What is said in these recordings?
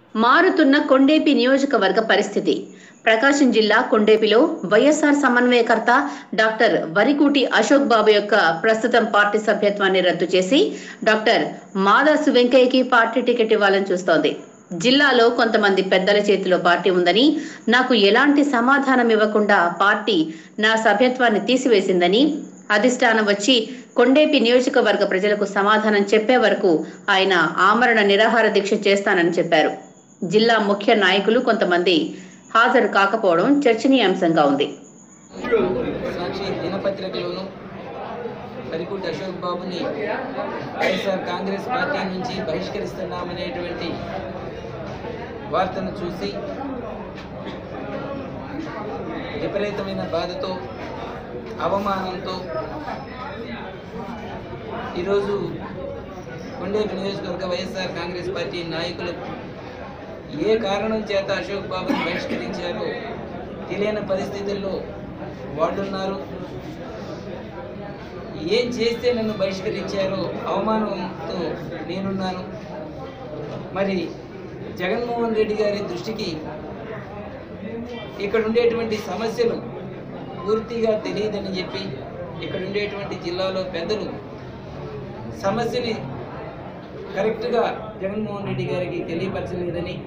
మారుతున్న కొండేపి నియోజకవర్గ పరిస్థితి ప్రకాశం జిల్లా కొండేపిలో వైఎస్ఆర్ సమన్వయకర్త డాక్టర్ వరికూటి అశోక్ బాబు యొక్క ప్రస్తుతం పార్టీ సభ్యత్వాన్ని రద్దు చేసి డాక్టర్ మాదాసు వెంకయ్యకి పార్టీ టికెట్ ఇవ్వాలని చూస్తోంది జిల్లాలో కొంతమంది పెద్దల చేతిలో పార్టీ ఉందని నాకు ఎలాంటి సమాధానం ఇవ్వకుండా పార్టీ నా సభ్యత్వాన్ని తీసివేసిందని అధిష్టానం వచ్చి కొండేపి నియోజకవర్గ ప్రజలకు సమాధానం చెప్పే వరకు ఆయన ఆమరణ నిరాహార దీక్ష చేస్తానని చెప్పారు జిల్లా ముఖ్య నాయకులు కొంతమంది హాజరు కాకపోవడం చర్చనీయాంశంగా ఉంది సాక్షి దినపత్రికలోను పరికుటి అశోక్ బాబుని వైఎస్ఆర్ కాంగ్రెస్ పార్టీ నుంచి బహిష్కరిస్తున్నామనేటువంటి వార్తను చూసి విపరీతమైన బాధతో అవమానంతో ఈరోజు కొండేపి నియోజకవర్గ వైఎస్ఆర్ కాంగ్రెస్ పార్టీ నాయకులు ఏ కారణం చేత అశోక్ బాబుని బహిష్కరించారో తెలియని పరిస్థితుల్లో వాళ్ళున్నారు ఏం చేస్తే నన్ను బహిష్కరించారో అవమానంతో నేనున్నాను మరి జగన్మోహన్ రెడ్డి గారి దృష్టికి ఇక్కడ ఉండేటువంటి సమస్యలు పూర్తిగా తెలియదని చెప్పి ఇక్కడ ఉండేటువంటి జిల్లాలో పెద్దలు సమస్యని కరెక్ట్గా జగన్మోహన్ రెడ్డి గారికి తెలియపరచలేదని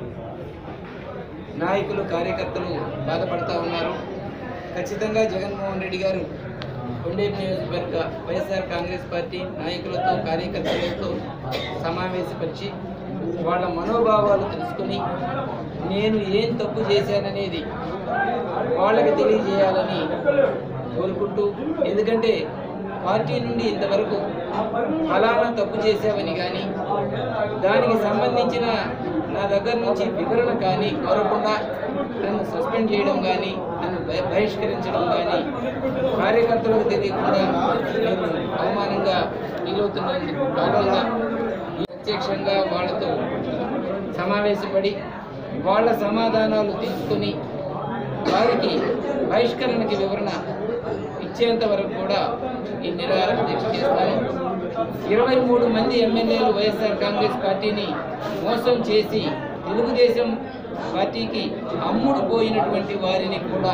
నాయకులు కార్యకర్తలు బాధపడతా ఉన్నారు ఖచ్చితంగా జగన్మోహన్ రెడ్డి గారు కొండేపు నియోజకవర్గ వైఎస్ఆర్ కాంగ్రెస్ పార్టీ నాయకులతో కార్యకర్తలతో సమావేశపరిచి వాళ్ళ మనోభావాలు తెలుసుకొని నేను ఏం తప్పు చేశాననేది వాళ్ళకి తెలియజేయాలని కోరుకుంటూ ఎందుకంటే పార్టీ నుండి ఇంతవరకు ఫలానా తప్పు చేశావని కానీ దానికి సంబంధించిన నా దగ్గర నుంచి వివరణ కానీ కోరకుండా నన్ను సస్పెండ్ చేయడం కానీ నన్ను బహి- బహిష్కరించడం కానీ కార్యకర్తలకు తెలియకుండా నేను అవమానంగా ఫీలవుతున్నందుకు కారణంగా ప్రత్యక్షంగా వాళ్ళతో సమావేశపడి వాళ్ళ సమాధానాలు తీసుకొని వారికి బహిష్కరణకి వివరణ ఇచ్చేంత వరకు కూడా ఈ నిరాహార దీక్ష చేస్తాను ఇరవై మూడు మంది ఎమ్మెల్యేలు వైఎస్ఆర్ కాంగ్రెస్ పార్టీని మోసం చేసి తెలుగుదేశం పార్టీకి అమ్ముడు పోయినటువంటి వారిని కూడా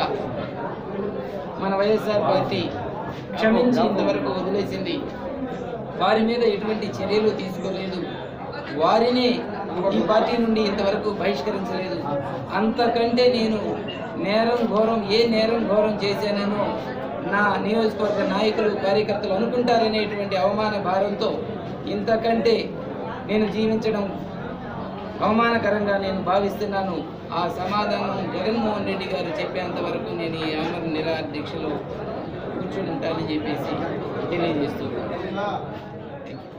మన వైఎస్ఆర్ పార్టీ క్షమించి ఇంతవరకు వదిలేసింది వారి మీద ఎటువంటి చర్యలు తీసుకోలేదు వారిని ఈ పార్టీ నుండి ఇంతవరకు బహిష్కరించలేదు అంతకంటే నేను నేరం ఘోరం ఏ నేరం ఘోరం చేశానో నా నియోజకవర్గ నాయకులు కార్యకర్తలు అనుకుంటారనేటువంటి అవమాన భారంతో ఇంతకంటే నేను జీవించడం అవమానకరంగా నేను భావిస్తున్నాను ఆ సమాధానం జగన్మోహన్ రెడ్డి గారు చెప్పేంత వరకు నేను ఈ ఆమర నిరాహార దీక్షలో కూర్చొని ఉంటానని చెప్పేసి తెలియజేస్తున్నాను థ్యాంక్ యూ